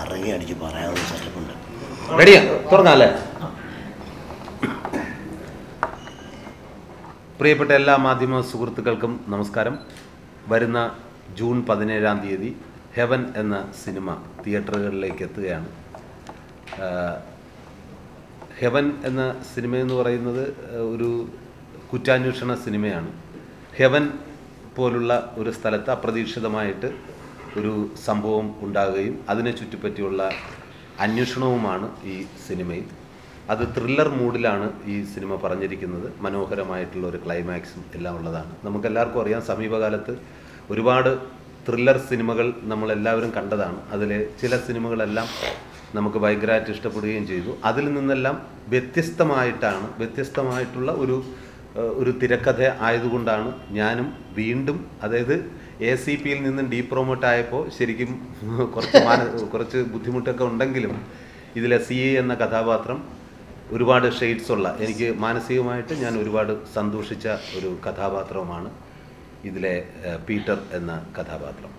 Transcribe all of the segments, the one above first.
അടങ്ങി അടിച്ച് പറയാനുള്ള സെറ്റപ്പുണ്ട് റെഡിയാ തുടങ്ങാം അല്ലേ പ്രിയപ്പെട്ട എല്ലാ മാധ്യമ സുഹൃത്തുക്കൾക്കും നമസ്കാരം വരുന്ന ജൂൺ പതിനേഴാം തീയതി ഹെവൻ എന്ന സിനിമ തിയേറ്ററുകളിലേക്ക് എത്തുകയാണ് ആഹ് ഹെവൻ എന്ന സിനിമ എന്ന് പറയുന്നത് ആഹ് ഒരു കുറ്റാന്വേഷണ സിനിമയാണ് ഹെവൻ പോലുള്ള ഒരു സ്ഥലത്ത് അപ്രതീക്ഷിതമായിട്ട് ഒരു സംഭവം ഉണ്ടാകുകയും അതിനെ ചുറ്റിപ്പറ്റിയുള്ള അന്വേഷണവുമാണ് ഈ സിനിമയിൽ അത് ത്രില്ലർ മൂഡിലാണ് ഈ സിനിമ പറഞ്ഞിരിക്കുന്നത് മനോഹരമായിട്ടുള്ള ഒരു ക്ലൈമാക്സും എല്ലാം ഉള്ളതാണ് നമുക്കെല്ലാവർക്കും അറിയാം സമീപകാലത്ത് ഒരുപാട് ത്രില്ലർ സിനിമകൾ നമ്മളെല്ലാവരും കണ്ടതാണ് അതിലെ ചില സിനിമകളെല്ലാം നമുക്ക് ഭയങ്കരമായിട്ട് ഇഷ്ടപ്പെടുകയും ചെയ്തു അതിൽ നിന്നെല്ലാം വ്യത്യസ്തമായിട്ടാണ് വ്യത്യസ്തമായിട്ടുള്ള ഒരു ഏഹ്, ഒരു തിരക്കഥ ആയതുകൊണ്ടാണ് ഞാനും വീണ്ടും അതായത് എ സി പിയിൽ നിന്നും ഡീ പ്രൊമോട്ട് ആയപ്പോൾ ശരിക്കും കുറച്ച് മാന കുറച്ച് ബുദ്ധിമുട്ടൊക്കെ ഉണ്ടെങ്കിലും ഇതിലെ സി എ എന്ന കഥാപാത്രം ഒരുപാട് ഷെയ്ഡ്സ് ഉള്ള എനിക്ക് മാനസികമായിട്ട് ഞാൻ ഒരുപാട് സന്തോഷിച്ച ഒരു കഥാപാത്രമാണ് ഇതിലെ ഏഹ്, പീറ്റർ എന്ന കഥാപാത്രം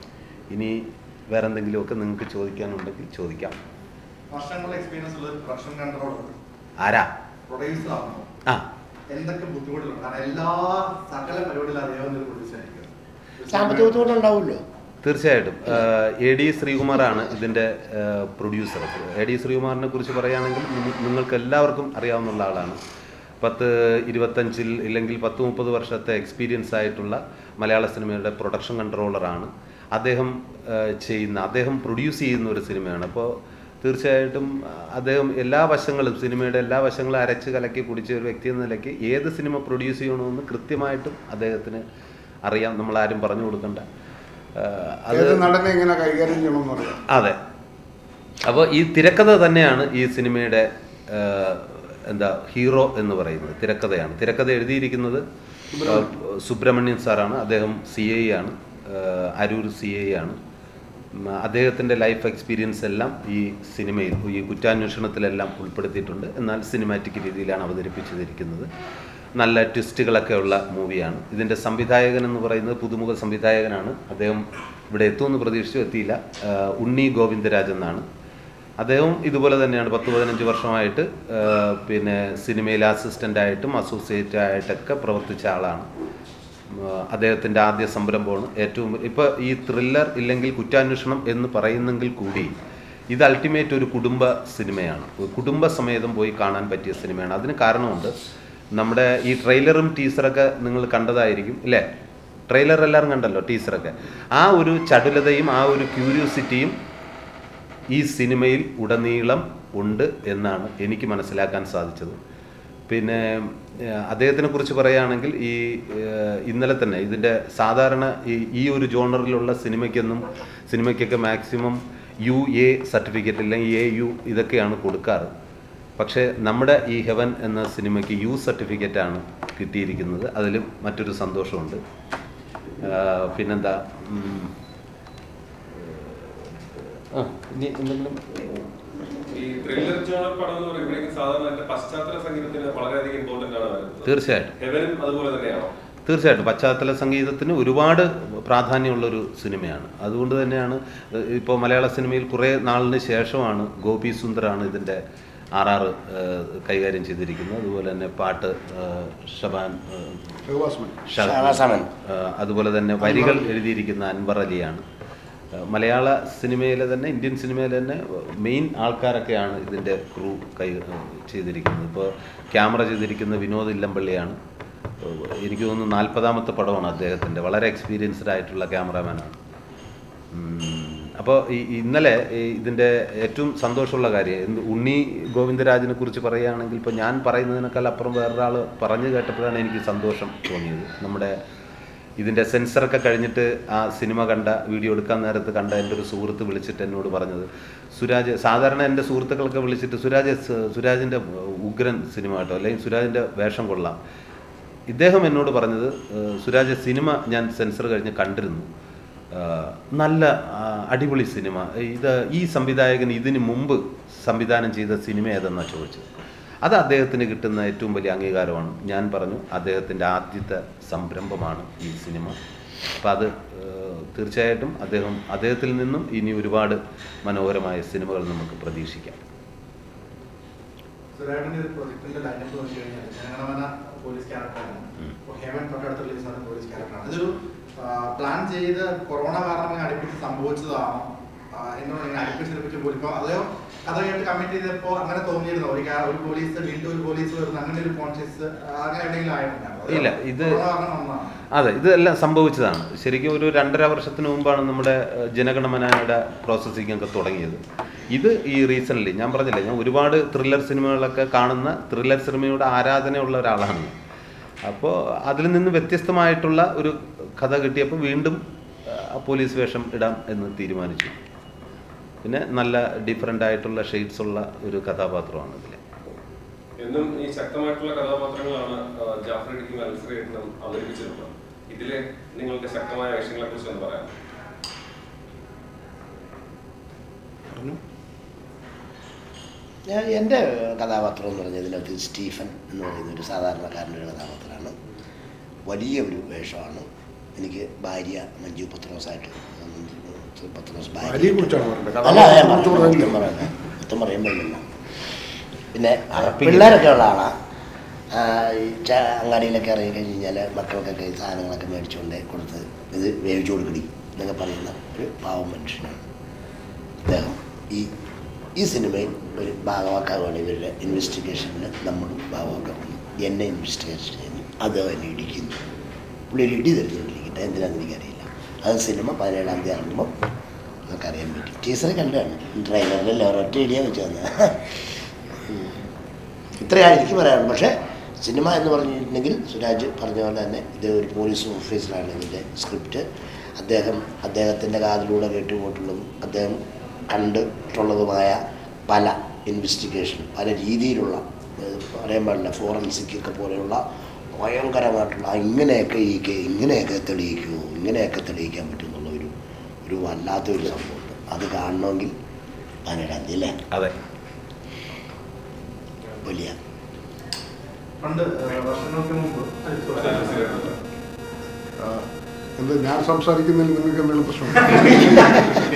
ഇനി വേറെ എന്തെങ്കിലുമൊക്കെ നിങ്ങൾക്ക് ചോദിക്കാനുണ്ടെങ്കിൽ ചോദിക്കാം വർഷങ്ങളുടെ എക്സ്പീരിയൻസ് ഉള്ള പ്രൊഡക്ഷൻ കൺട്രോളർ ആരാ പ്രൊഡ്യൂസർ ആണോ ആ എന്തൊക്കെ ബുദ്ധിമുട്ടുകളുണ്ട് കാരണം എല്ലാ സകല പരിപാടികളും അറിയാവുന്ന ഒരു പ്രൊഡ്യൂസർ ആയിരിക്കും സാമ്പത്തിക ബുദ്ധിമുട്ടുണ്ടാവുമല്ലോ തീർച്ചയായിട്ടും എ ഡി ശ്രീകുമാറാണ് ഇതിൻ്റെ പ്രൊഡ്യൂസർ എ ഡി ശ്രീകുമാറിനെ കുറിച്ച് പറയുകയാണെങ്കിൽ നിങ്ങ- നിങ്ങൾക്ക് എല്ലാവർക്കും അറിയാവുന്ന ആളാണ് പത്ത് ഇരുപത്തഞ്ചിൽ ഇല്ലെങ്കിൽ പത്ത് മുപ്പത് വർഷത്തെ എക്സ്പീരിയൻസ് ആയിട്ടുള്ള മലയാള സിനിമയുടെ പ്രൊഡക്ഷൻ കൺട്രോളറാണ് അദ്ദേഹം ആ, ചെയ്യുന്ന അദ്ദേഹം പ്രൊഡ്യൂസ് ചെയ്യുന്ന ഒരു സിനിമയാണ് അപ്പോൾ തീർച്ചയായിട്ടും ആ, അദ്ദേഹം എല്ലാ വശങ്ങളും സിനിമയുടെ എല്ലാ വശങ്ങളും അരച്ച് കലക്കി കുടിച്ച ഒരു വ്യക്തി എന്ന നിലയ്ക്ക് ഏത് സിനിമ പ്രൊഡ്യൂസ് ചെയ്യണമെന്ന് കൃത്യമായിട്ടും അദ്ദേഹത്തിന് അറിയാം നമ്മളാരും പറഞ്ഞു കൊടുക്കണ്ട ആ, അത് ഏത് നടനെ എങ്ങനെ കൈകാര്യം ചെയ്യണമെന്ന് അറിയാം അതെ അപ്പോൾ ഈ തിരക്കഥ തന്നെയാണ് ഈ സിനിമയുടെ ആ, എന്താ ഹീറോ എന്ന് പറയുന്നത് തിരക്കഥയാണ് തിരക്കഥ എഴുതിയിരിക്കുന്നത് ആ, സുബ്രഹ്മണ്യൻ സാറാണ് അദ്ദേഹം സി ഐ ആണ് ആ, അരൂർ സി ഐ ആണ് ഉം, അദ്ദേഹത്തിൻ്റെ ലൈഫ് എക്സ്പീരിയൻസ് എല്ലാം ഈ സിനിമയിൽ ഈ കുറ്റാന്വേഷണത്തിലെല്ലാം ഉൾപ്പെടുത്തിയിട്ടുണ്ട് എന്നാൽ സിനിമാറ്റിക് രീതിയിലാണ് അവതരിപ്പിച്ചിരിക്കുന്നത് നല്ല ട്വിസ്റ്റുകളൊക്കെ ഉള്ള മൂവിയാണ് ഇതിൻ്റെ സംവിധായകൻ എന്ന് പറയുന്നത് പുതുമുഖ സംവിധായകനാണ് അദ്ദേഹം ഇവിടെ എത്തുമെന്ന് പ്രതീക്ഷിച്ചു എത്തിയില്ല ആ, ഉണ്ണി ഗോവിന്ദരാജ് എന്നാണ് അദ്ദേഹം ഇതുപോലെ തന്നെയാണ് പത്ത് പതിനഞ്ച് വർഷമായിട്ട് ആ, പിന്നെ സിനിമയിൽ അസിസ്റ്റൻ്റ് ആയിട്ടും അസോസിയേറ്റ് ആയിട്ടൊക്കെ പ്രവർത്തിച്ച ആളാണ് അദ്ദേഹത്തിൻ്റെ ആദ്യ സംരംഭമാണ് ഏറ്റവും ഇപ്പോൾ ഈ ത്രില്ലർ ഇല്ലെങ്കിൽ കുറ്റാന്വേഷണം എന്ന് പറയുന്നെങ്കിൽ കൂടി ഇത് അൾട്ടിമേറ്റ് ഒരു കുടുംബ സിനിമയാണ് ഒരു കുടുംബ സമേതം പോയി കാണാൻ പറ്റിയ സിനിമയാണ് അതിന് കാരണമുണ്ട് നമ്മുടെ ഈ ട്രെയിലറും ടീസറൊക്കെ നിങ്ങൾ കണ്ടതായിരിക്കും ഇല്ലേ ട്രെയിലർ എല്ലാവരും കണ്ടല്ലോ ടീസറൊക്കെ ആ ഒരു ചടുലതയും ആ ഒരു ക്യൂരിയോസിറ്റിയും ഈ സിനിമയിൽ ഉടനീളം ഉണ്ട് എന്നാണ് എനിക്ക് മനസ്സിലാക്കാൻ സാധിച്ചത് പിന്നെ ഏഹ്, അദ്ദേഹത്തിനെ കുറിച്ച് പറയുകയാണെങ്കിൽ ഈ ഏഹ്, ഇന്നലെ തന്നെ ഇതിൻ്റെ സാധാരണ ഈ ഈ ഒരു ജോണറിലുള്ള സിനിമയ്ക്കൊന്നും സിനിമയ്ക്കൊക്കെ മാക്സിമം യു എ സർട്ടിഫിക്കറ്റ് അല്ലെങ്കിൽ എ യു ഇതൊക്കെയാണ് കൊടുക്കാറ് പക്ഷേ നമ്മുടെ ഈ ഹെവൻ എന്ന സിനിമയ്ക്ക് യു സർട്ടിഫിക്കറ്റാണ് കിട്ടിയിരിക്കുന്നത് അതിലും മറ്റൊരു സന്തോഷമുണ്ട് ആഹ്, പിന്നെന്താ ഉം, ആ ഇനി എന്തെങ്കിലും ഈ ത്രില്ലർ ജോണർ പടം എന്ന് പറയുമ്പോഴേക്കും സാധാരണ അതിന്റെ പശ്ചാത്തല സംഗീതത്തിന് വളരെയധികം ഇമ്പോർട്ടന്റ് ആണ് വരുന്നത് തീർച്ചയായിട്ടും ഹെവനും അതുപോലെ തന്നെയാണോ തീർച്ചയായിട്ടും പശ്ചാത്തല സംഗീതത്തിന് ഒരുപാട് പ്രാധാന്യമുള്ളൊരു സിനിമയാണ് അതുകൊണ്ട് തന്നെയാണ് ഇപ്പോൾ മലയാള സിനിമയിൽ കുറേ നാളിന് ശേഷമാണ് ഗോപി സുന്ദറാണ് ഇതിൻ്റെ ആർ ആർ കൈകാര്യം ചെയ്തിരിക്കുന്നത് അതുപോലെ തന്നെ പാട്ട് ഏഹ്, ഷബാൻ ഏഹ്, ഷഹബാസ്മൻ ഷ- ഷാവാസാമൻ. ഏഹ്, അതുപോലെ തന്നെ വരികൾ എഴുതിയിരിക്കുന്ന അൻവർ അലിയാണ് ഏഹ്, മലയാള സിനിമയിലെ തന്നെ ഇന്ത്യൻ സിനിമയിലെ തന്നെ മെയിൻ ആൾക്കാരൊക്കെയാണ് ഇതിൻ്റെ ക്രൂ കൈ ഏഹ്, ചെയ്തിരിക്കുന്നത് ഇപ്പോൾ ക്യാമറ ചെയ്തിരിക്കുന്ന വിനോദ് ഇല്ലമ്പള്ളിയാണ് ഏഹ്, എനിക്ക് തോന്നുന്നു നാൽപ്പതാമത്തെ പടമാണ് അദ്ദേഹത്തിൻ്റെ വളരെ എക്സ്പീരിയൻസ്ഡ് ആയിട്ടുള്ള ക്യാമറാമാനാണ് അപ്പോൾ ഈ ഇന്നലെ ഈ ഇതിൻ്റെ ഏറ്റവും സന്തോഷമുള്ള കാര്യം എന്ത് ഉണ്ണി ഗോവിന്ദരാജിനെ കുറിച്ച് പറയുകയാണെങ്കിൽ ഇപ്പോൾ ഞാൻ പറയുന്നതിനേക്കാൾ അപ്പുറം വേറൊരാൾ പറഞ്ഞു കേട്ടപ്പോഴാണ് എനിക്ക് സന്തോഷം തോന്നിയത് നമ്മുടെ ഇതിൻ്റെ സെൻസറൊക്കെ കഴിഞ്ഞിട്ട് ആ സിനിമ കണ്ട വീഡിയോ എടുക്കാൻ നേരത്ത് കണ്ട എൻ്റെ ഒരു സുഹൃത്ത് വിളിച്ചിട്ട് എന്നോട് പറഞ്ഞത് സുരാജ് സാധാരണ എൻ്റെ സുഹൃത്തുക്കളൊക്കെ വിളിച്ചിട്ട് സുരാജ് സ് സുരാജിൻ്റെ ഉഗ്രൻ സിനിമ കേട്ടോ അല്ലെങ്കിൽ സുരാജിൻ്റെ വേഷം കൊള്ളാം ഇദ്ദേഹം എന്നോട് പറഞ്ഞത് ഏഹ്, സുരാജ് സിനിമ ഞാൻ സെൻസർ കഴിഞ്ഞ് കണ്ടിരുന്നു ആഹ്, നല്ല ആഹ്, അടിപൊളി സിനിമ ഇത് ഈ സംവിധായകൻ ഇതിന് മുമ്പ് സംവിധാനം ചെയ്ത സിനിമ ഏതെന്നാണ് ചോദിച്ചത് അത് അദ്ദേഹത്തിന് കിട്ടുന്ന ഏറ്റവും വലിയ അംഗീകാരമാണ് ഞാൻ പറഞ്ഞു അദ്ദേഹത്തിൻ്റെ ആദ്യത്തെ സംരംഭമാണ് ഈ സിനിമ അപ്പോൾ അത് ഏഹ്, തീർച്ചയായിട്ടും അദ്ദേഹം അദ്ദേഹത്തിൽ നിന്നും ഇനി ഒരുപാട് മനോഹരമായ സിനിമകൾ നമുക്ക് പ്രതീക്ഷിക്കാം സുരേഷിന്റെ ഒരു പ്രൊജക്ടിന്റെ ലൈനപ്പ് നോക്കി കഴിഞ്ഞാൽ ജനഗണമന പോലീസ് ക്യാരക്ടറാണ് ഉം. ഇപ്പോൾ ഹേമൻ തൊട്ടടുത്ത് റിലീസ് നടന്ന പോലീസ് ക്യാരക്ടറാണ് ഇതൊരു പ്ലാൻ ചെയ്ത് കൊറോണ കാരണം ഇങ്ങനെ അടുപ്പിച്ച് സംഭവിച്ചതാണോ ആ, എന്നോട് ഇങ്ങനെ അടുപ്പിച്ച് അടുപ്പിച്ച് പോലും ഇപ്പോൾ അതോ കഥ കേട്ട് കമ്മിറ്റ് ചെയ്തപ്പോൾ അങ്ങനെ തോന്നിയിരുന്നോ ഒരു ക്യാ- ഒരു പോലീസ് വീണ്ടും ഒരു പോലീസ് വരുന്ന അങ്ങനെ ഒരു കോൺഷ്യസ് അങ്ങനെ എവിടെയെങ്കിലും ആയിട്ടുണ്ടായിരുന്നോ? അതോ ഇല്ല, ഇത് കൊറോണ കാരണം വന്നതാണോ? അതെ ഇതെല്ലാം സംഭവിച്ചതാണ് ശരിക്കും ഒരു രണ്ടര വർഷത്തിന് മുമ്പാണ് നമ്മുടെ ഏഹ്, ജനഗണമനയുടെ പ്രോസസ്സിംഗ് ഒക്കെ തുടങ്ങിയത് ഇത് ഈ റീസെൻ്റ്ലി ഞാൻ പറഞ്ഞില്ലേ ഞാൻ ഒരുപാട് ത്രില്ലർ സിനിമകളൊക്കെ കാണുന്ന ത്രില്ലർ സിനിമയുടെ ആരാധനയുള്ള ഒരാളാണ് ഞാൻ അപ്പോൾ അതിൽ നിന്ന് വ്യത്യസ്തമായിട്ടുള്ള ഒരു കഥ കിട്ടിയപ്പോൾ വീണ്ടും ആ പോലീസ് വേഷം ഇടാം എന്ന് തീരുമാനിച്ചു പിന്നെ നല്ല ഡിഫറെൻ്റ് ആയിട്ടുള്ള ഷെയ്ഡ്സ് ഉള്ള ഒരു കഥാപാത്രമാണ് ഇതിൽ എന്നും ഈ ശക്തമായിട്ടുള്ള കഥാപാത്രങ്ങളാണ് ആ, ജാഫർ ഇടുക്കി മത്സരമായിട്ടും അവതരിപ്പിച്ചിട്ടുള്ളത് ഇതിലെ നിങ്ങളുടെ ശക്തമായ വേഷങ്ങളെ കുറിച്ച് ഒന്ന് പറയാം പറഞ്ഞു ഞാൻ എൻ്റെ കഥാപാത്രം എന്ന് പറഞ്ഞാൽ ഇതിനകത്ത് സ്റ്റീഫൻ എന്ന് പറയുന്ന ഒരു സാധാരണക്കാരൻ്റെ ഒരു കഥാപാത്രമാണ് വലിയ ഒരു വേഷമാണ് എനിക്ക് ഭാര്യ മഞ്ജു പത്രോസായിട്ട് മഞ്ജു പത്രോസ് ഭാര്യയെ കുറിച്ചാണ് പറയേണ്ടത് അല്ല അതെ കഥാപാത്രത്തെ കുറിച്ച് മൊത്തം പറയുന്നില്ല. പറയുന്നത് മൊത്തം പറയുമ്പോഴല്ല പിന്നെ പിള്ളേരൊക്കെ ഉള്ള ആളാണ് ആ, ഈ ച- അങ്ങാടിയിലൊക്കെ ഇറങ്ങി കഴിഞ്ഞ് കഴിഞ്ഞാൽ മക്കൾക്കൊക്കെ ഈ സാധനങ്ങളൊക്കെ മേടിച്ചുകൊണ്ട് കൊടുത്ത് ഇത് വേവിച്ചു കൊടുക്കടി എന്നൊക്കെ പറയുന്ന ഒരു പാവം മനുഷ്യനാണ് അദ്ദേഹം ഈ ഈ സിനിമയിൽ ഒരു ഭാഗമാക്കാവുകയാണ് ഇവരുടെ ഇൻവെസ്റ്റിഗേഷനിൽ നമ്മളും ഭാഗമാക്കാവുന്നു എന്നെ ഇൻവെസ്റ്റിഗേഷൻ ചെയ്യുന്നു അത് എന്നെ ഇടിക്കുന്നു പുള്ളി ഒരു ഇടി തരുന്നുകൊണ്ടിരിക്കട്ടെ എന്തിനാണെന്ന് എനിക്കറിയില്ല അത് സിനിമ പതിനേഴാം തീയതി ഇറങ്ങുമ്പോൾ നമുക്ക് അറിയാൻ പറ്റും ടീച്ചർ കണ്ടാണ് ട്രെയിലറിൽ ഒരൊറ്റ ഇടിയാ വെച്ച് വന്നത് ഇത്രയാണ് എനിക്ക് പറയാനുള്ളത് പക്ഷേ സിനിമ എന്ന് പറഞ്ഞിട്ടുണ്ടെങ്കിൽ സുരാജ് പറഞ്ഞ പോലെ തന്നെ ഇത് ഒരു പോലീസ് ഓഫീസറാണ് ഇതിൻ്റെ സ്ക്രിപ്റ്റ് അദ്ദേഹം അദ്ദേഹത്തിൻ്റെ കാതിലൂടെ കേട്ടുപോയിട്ടുള്ളതും അദ്ദേഹം കണ്ടിട്ടുള്ളതുമായ പല ഇൻവെസ്റ്റിഗേഷൻ പല രീതിയിലുള്ള ഏഹ് പറയാൻ പാടില്ല ഫോറൻസിക് ഒക്കെ പോലെയുള്ള ഭയങ്കരമായിട്ടുള്ള ആ ഇങ്ങനെയൊക്കെ ഈ കേ- ഇങ്ങനെയൊക്കെ തെളിയിക്കുമോ ഇങ്ങനെയൊക്കെ തെളിയിക്കാൻ പറ്റുമെന്നുള്ള ഒരു ഒരു വല്ലാത്തൊരു സംഭവമുണ്ട് അത് കാണണമെങ്കിൽ പതിനേഴാം തീയതി അല്ലേ അതെ വലിയ പണ്ട് ഏഹ്, വർഷങ്ങൾക്ക് മുമ്പ് മനസ്സിലായിട്ടുണ്ട്. ആ, എന്ത് ഞാൻ സംസാരിക്കുന്നതിൽ നിങ്ങൾക്ക് എന്തെങ്കിലും പ്രശ്നം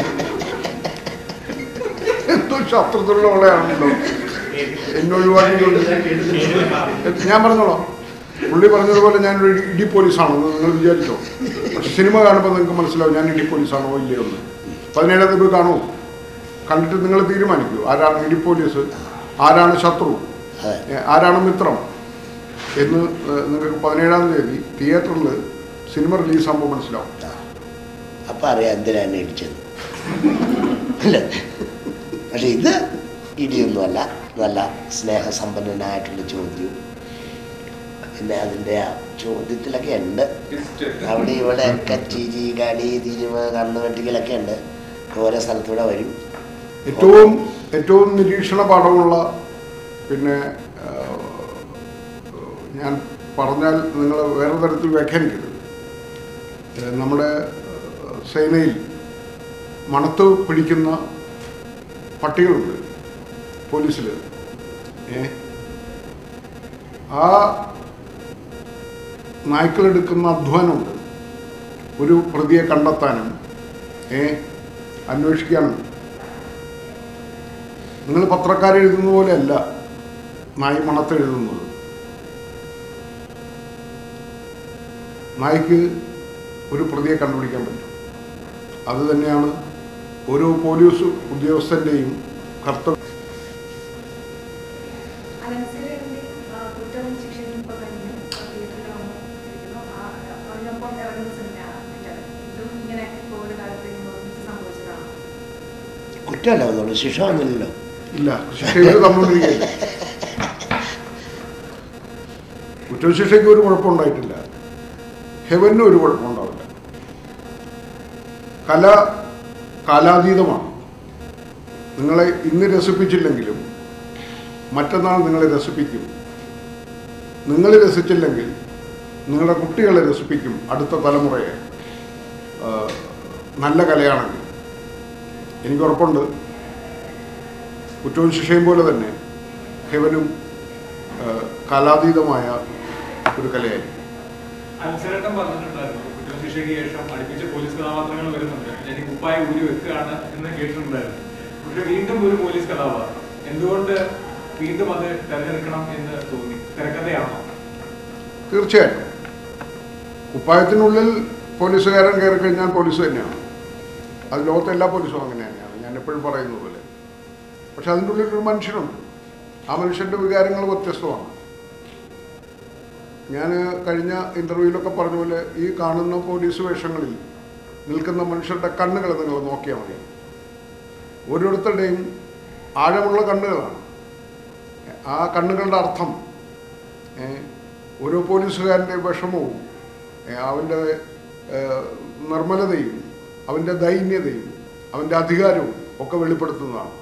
എന്തോ ശത്രുതയുള്ള ആളെയാണല്ലോ എന്നെ ഒഴിവാക്കിക്കൊണ്ട് ഞാൻ പറഞ്ഞോളാം പുള്ളി പറഞ്ഞതുപോലെ ഞാനൊരു ഇടി- ഇടി പോലീസാണെന്ന് നിങ്ങൾ വിചാരിച്ചോ പക്ഷെ സിനിമ കാണുമ്പോൾ നിങ്ങൾക്ക് മനസ്സിലാവും ഞാൻ ഇടി പോലീസാണോ ഇല്ലയോ എന്ന് പതിനേഴാം തീയതി പോയി കാണൂ കണ്ടിട്ട് നിങ്ങൾ തീരുമാനിക്കൂ ആരാണ് ഇടി പോലീസ് ആരാണ് ശത്രു അതെ ഏ, ആരാണ് മിത്രം എന്ന് ഏ, നിങ്ങൾക്ക് പതിനേഴാം തീയതി തിയേറ്ററിൽ സിനിമ റിലീസാകുമ്പോൾ മനസ്സിലാവും അപ്പം അറിയാം എന്തിനാണ് എന്നെ ഇടിച്ചത് അല്ലേ പക്ഷെ ഇത് ഇടിയൊന്നുമല്ല നല്ല സ്നേഹസമ്പന്നനായിട്ടുള്ള ചോദ്യവും പിന്നെ അതിൻ്റെ ആ ചോദ്യത്തിലൊക്കെ ഉണ്ട് Twist. അവിടെ ഇവിടെ ഒക്കെ ചിരി കളി തിരുമ കണ്ണു വെട്ടിക്കലൊക്കെ ഉണ്ട് ഓരോ സ്ഥലത്തൂടെ വരും ഏറ്റവും ഏറ്റവും നിരീക്ഷണ പാഠമുള്ള പിന്നെ ആ, ഞാൻ പറഞ്ഞാൽ നിങ്ങൾ വേറെ തരത്തിൽ വ്യാഖ്യാനിക്കരുത് ഏ, നമ്മുടെ ആ, സേനയിൽ മണത്ത് പിടിക്കുന്ന പട്ടികളുണ്ട് പോലീസിൽ ഏ ആ നായ്ക്കളെടുക്കുന്ന അധ്വാനമുണ്ട് ഒരു പ്രതിയെ കണ്ടെത്താനും ഏ അന്വേഷിക്കാനും നിങ്ങൾ പത്രക്കാരെഴുതുന്ന പോലെയല്ല നായി മണത്ത് എഴുതുന്നത് നായ്ക്ക് ഒരു പ്രതിയെ കണ്ടുപിടിക്കാൻ പറ്റും അത് തന്നെയാണ് ഓരോ പോലീസ് ഉദ്യോഗസ്ഥൻ്റെയും കർത്തവ്യം അലൻസിലെ കുറ്റവും ശിക്ഷയും ഇപ്പോൾ കഴിഞ്ഞു തിയേറ്ററിൽ വന്നിരിക്കുന്നു ആ, അതിനൊപ്പം ഇറങ്ങുന്ന സിനിമയാണ് മറ്റേത്. ഇതും ഇങ്ങനെ കോവിഡ് കാലത്ത് ഒരുമിച്ച് സംഭവിച്ചതാണ് കുറ്റമല്ല വന്നുള്ളൂ ശിക്ഷ വന്നില്ലല്ലോ ഇല്ല ശിക്ഷയിൽ തന്നുകൊണ്ടിരിക്കുകയില്ല കുറ്റശിക്ഷയ്ക്ക് ഒരു കുഴപ്പമുണ്ടായിട്ടില്ല ഹെവനും ഒരു കുഴപ്പമുണ്ടാവില്ല കല കാലാതീതമാണ് നിങ്ങളെ ഇന്ന് രസിപ്പിച്ചില്ലെങ്കിലും മറ്റന്നാൾ നിങ്ങളെ രസിപ്പിക്കും നിങ്ങൾ രസിച്ചില്ലെങ്കിൽ നിങ്ങളുടെ കുട്ടികളെ രസിപ്പിക്കും അടുത്ത തലമുറയെ ആ, നല്ല കലയാണെങ്കിൽ എനിക്ക് ഉറപ്പുണ്ട് കുറ്റവും ശിക്ഷയും പോലെ തന്നെ ഹെവനും ആ, കാലാതീതമായ ഒരു കലയായിരിക്കും അൽസരേട്ടൻ പറഞ്ഞിട്ടുണ്ടായിരുന്നു കുറ്റവും ശിക്ഷയും ശിക്ഷയ്ക്ക് ശേഷം അടുപ്പിച്ച് പോലീസ് കഥാപാത്രങ്ങൾ വരുന്നുണ്ട് ഞാൻ ഈ കുപ്പായ ഊരി വെക്കുകയാണ് എന്ന് കേട്ടിട്ടുണ്ടായിരുന്നു പക്ഷെ വീണ്ടും ഒരു പോലീസ് കഥാപാത്രം എന്തുകൊണ്ട് വീണ്ടും അത് തെരഞ്ഞെടുക്കണം എന്ന് തോന്നി തിരക്കഥയാണോ തീർച്ചയായിട്ടും കുപ്പായത്തിനുള്ളിൽ പോലീസുകാരൻ കയറി കഴിഞ്ഞാൽ പോലീസ് തന്നെയാണ് അത് ലോകത്തെ എല്ലാ പോലീസും അങ്ങനെ തന്നെയാണ് ഞാൻ എപ്പോഴും പറയുന്നത് പോലെ പക്ഷെ അതിൻ്റെ ഉള്ളിൽ ഒരു മനുഷ്യനുണ്ട് ആ മനുഷ്യൻ്റെ വികാരങ്ങൾ വ്യത്യസ്തമാണ് ഞാൻ കഴിഞ്ഞ ഇൻ്റർവ്യൂവിലൊക്കെ പറഞ്ഞ പോലെ ഈ കാണുന്ന പോലീസ് വേഷങ്ങളിൽ നിൽക്കുന്ന മനുഷ്യരുടെ കണ്ണുകൾ നിങ്ങൾ നോക്കിയാൽ മതി ഓരോരുത്തരുടെയും ആഴമുള്ള കണ്ണുകളാണ് ആ കണ്ണുകളുടെ അർത്ഥം ഏ, ഓരോ പോലീസുകാരൻ്റെ വിഷമവും ഏ, അവൻ്റെ ഏ, നിർമ്മലതയും അവൻ്റെ ദൈന്യതയും അവൻ്റെ അധികാരവും ഒക്കെ വെളിപ്പെടുത്തുന്നതാണ്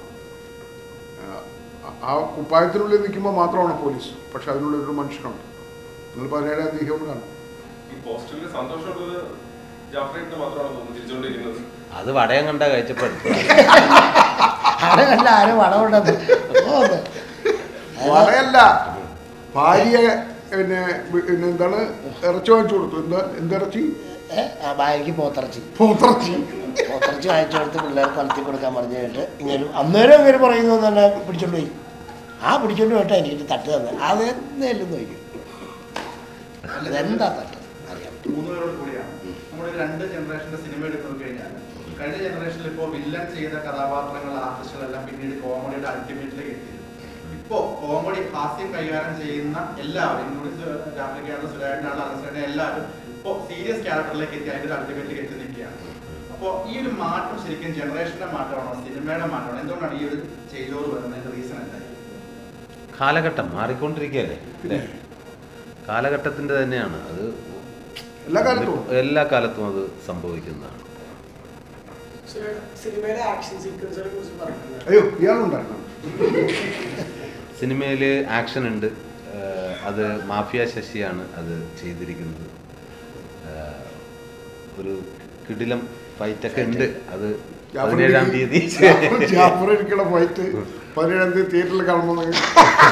ആ- ആ കുപ്പായത്തിനുള്ളിൽ നിൽക്കുമ്പോൾ മാത്രമാണ് പോലീസ് പക്ഷെ അതിനുള്ളിൽ ഒരു മനുഷ്യനുണ്ട് നിങ്ങൾ പതിനേഴാം തീയതി ഒന്ന് കാണും ഈ പോസ്റ്ററിൽ സന്തോഷമുള്ളത് ജാഫ്രേറ്റിന് മാത്രമാണ് തോന്നുന്നു ചിരിച്ചുകൊണ്ടിരിക്കുന്നത് അത് വടയം കണ്ട കഴിച്ചപ്പോൾ അവിടെ കണ്ട ആരും വളമുണ്ടെന്ന് ഓന്ന്. വളയല്ല ഭാര്യ പിന്നെ പിന്നെ എന്താണ് ഇറച്ചി വാങ്ങിച്ചു കൊടുത്തു എന്താ എന്തിറച്ചി ഏ, ആ ഭാര്യയ്ക്ക് പോത്തിറച്ചി പോത്തിറച്ചി പോത്തിറച്ചി വാങ്ങിച്ചു കൊടുത്ത് പിള്ളേർക്ക് വളർത്തി കൊടുക്കാൻ പറഞ്ഞു കഴിഞ്ഞിട്ട് ഇങ്ങനെ അന്നേരം ഇവർ പറയുന്നു തന്നെ പിടിച്ചോണ്ട് പോയി ആ പിടിച്ചോണ്ട് പോയിട്ട് എനിക്ക് തട്ട് തന്നെ അതെന്തേലും നോക്കും അതെന്താ തട്ട് അറിയാം മൂന്ന് പേരോട് കൂടിയാണ് നമ്മുടെ ഈ രണ്ട് ജനറേഷന്റെ സിനിമ എടുത്ത് നോക്കിക്കഴിഞ്ഞാൽ കഴിഞ്ഞ ജനറേഷനിൽ ഇപ്പോൾ വില്ലൻ ചെയ്ത കഥാപാത്രങ്ങൾ ആർട്ടിസ്റ്റുകളെല്ലാം പിന്നീട് കോമഡിയുടെ അൾട്ടിമേറ്റിലേക്ക് എത്തി ഇപ്പോ കോമഡി ഹാസ്യം കൈകാര്യം ചെയ്യുന്ന എല്ലാവരും ഇൻക്ലൂഡിംഗ് ജാഫ്രിക്കാണ് സുരാജിനാണ് അലസേനെ എല്ലാവരും ഇപ്പോൾ സീരിയസ് ക്യാരക്ടറിലേക്ക് എത്തി അതിന്റെ അൾട്ടിമേറ്റിലേക്ക് എത്തി നിൽക്കുകയാണ് അപ്പോൾ ഈ ഒരു മാറ്റം ശരിക്കും ജനറേഷന്റെ മാറ്റമാണോ സിനിമയുടെ മാറ്റമാണോ എന്തുകൊണ്ടാണ് ഈ ഒരു ചേഞ്ച് ഓവർ വരുന്നതിന്റെ റീസൺ എന്തായി കാലഘട്ടം മാറിക്കൊണ്ടിരിക്കുകയല്ലേ അല്ലേ കാലഘട്ടത്തിന്റെ തന്നെയാണ് അത് എല്ലാ കാലത്തും എല്ലാ കാലത്തും അത് സംഭവിക്കുന്നതാണ് സിനിമയിലെ ആക്ഷൻ സീക്വൻസിനെ കുറിച്ച് പറഞ്ഞിട്ടുണ്ട് അയ്യോ ഇയാളുണ്ടായിരുന്നു സിനിമയിൽ ആക്ഷൻ ഉണ്ട് ഏഹ് അത് മാഫിയ ശശിയാണ് അത് ചെയ്തിരിക്കുന്നത് ഏഹ് ഒരു കിടിലം ഫൈറ്റൊക്കെ ഉണ്ട് അത് പതിനേഴാം തീയതി ജാഫർ ഇരിക്കണ ഫൈറ്റ് പതിനേഴാം തീയതി തിയേറ്ററിൽ കാണുമ്പോൾ നിങ്ങൾക്ക്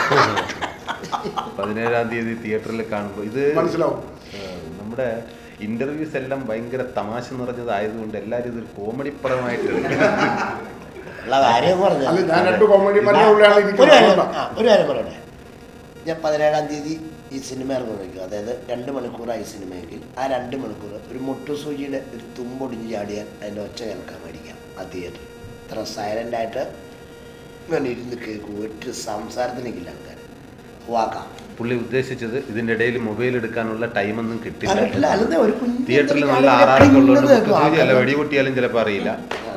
പതിനേഴാം തീയതി തിയേറ്ററിൽ കാണുമ്പോൾ ഇത് മനസ്സിലാവും. ഏഹ് നമ്മുടെ ഇന്റർവ്യൂസ് എല്ലാം ഭയങ്കര തമാശ നിറഞ്ഞതായതുകൊണ്ട് എല്ലാവരും ഇതൊരു കോമഡി പടമായിട്ട് ഉള്ള കാര്യം പറഞ്ഞാൽ അല്ല ഞാൻ രണ്ട് കോമഡി പറഞ്ഞ ഉള്ളയാണ് ഒരു കാര്യം ഇരിക്കുന്നത് ആ, ഒരു കാര്യം പറയട്ടെ ഞാൻ പതിനേഴാം തീയതി ഈ സിനിമ ഇറങ്ങുമായിരിക്കും അതായത് രണ്ട് മണിക്കൂറായി സിനിമയെങ്കിൽ ആ രണ്ട് മണിക്കൂർ ഒരു മുട്ടുസൂചിയുടെ ഒരു തുമ്പൊടിഞ്ഞ് ചാടിയാൽ അതിൻ്റെ ഒച്ച കേൾക്കാൻ മേടിക്കാം ആ തിയേറ്റർ ഇത്ര സൈലൻ്റായിട്ട് ഇങ്ങനെ ഇരുന്ന് കേൾക്കും ഒരു സംസാരത്തിനില്ല ആൾക്കാർ വാക്കാം പുള്ളി ഉദ്ദേശിച്ചത് ഇതിന്റെ ഇടയിൽ മൊബൈൽ എടുക്കാനുള്ള ടൈമൊന്നും ആ, കിട്ടില്ല കിട്ടില്ല അല്ലെന്നേ ഒരു കുഞ്ഞ് തിയേറ്ററിൽ ഇങ്ങനെ നല്ല ആളുകളെ ആറാറൊക്കെ ഉള്ളതുകൊണ്ട് പിന്നത് കേൾക്കും മുട്ടുസൂചി അല്ല ആൾക്കാര്. വെടിപൊട്ടിയാലും ചിലപ്പോൾ അറിയില്ല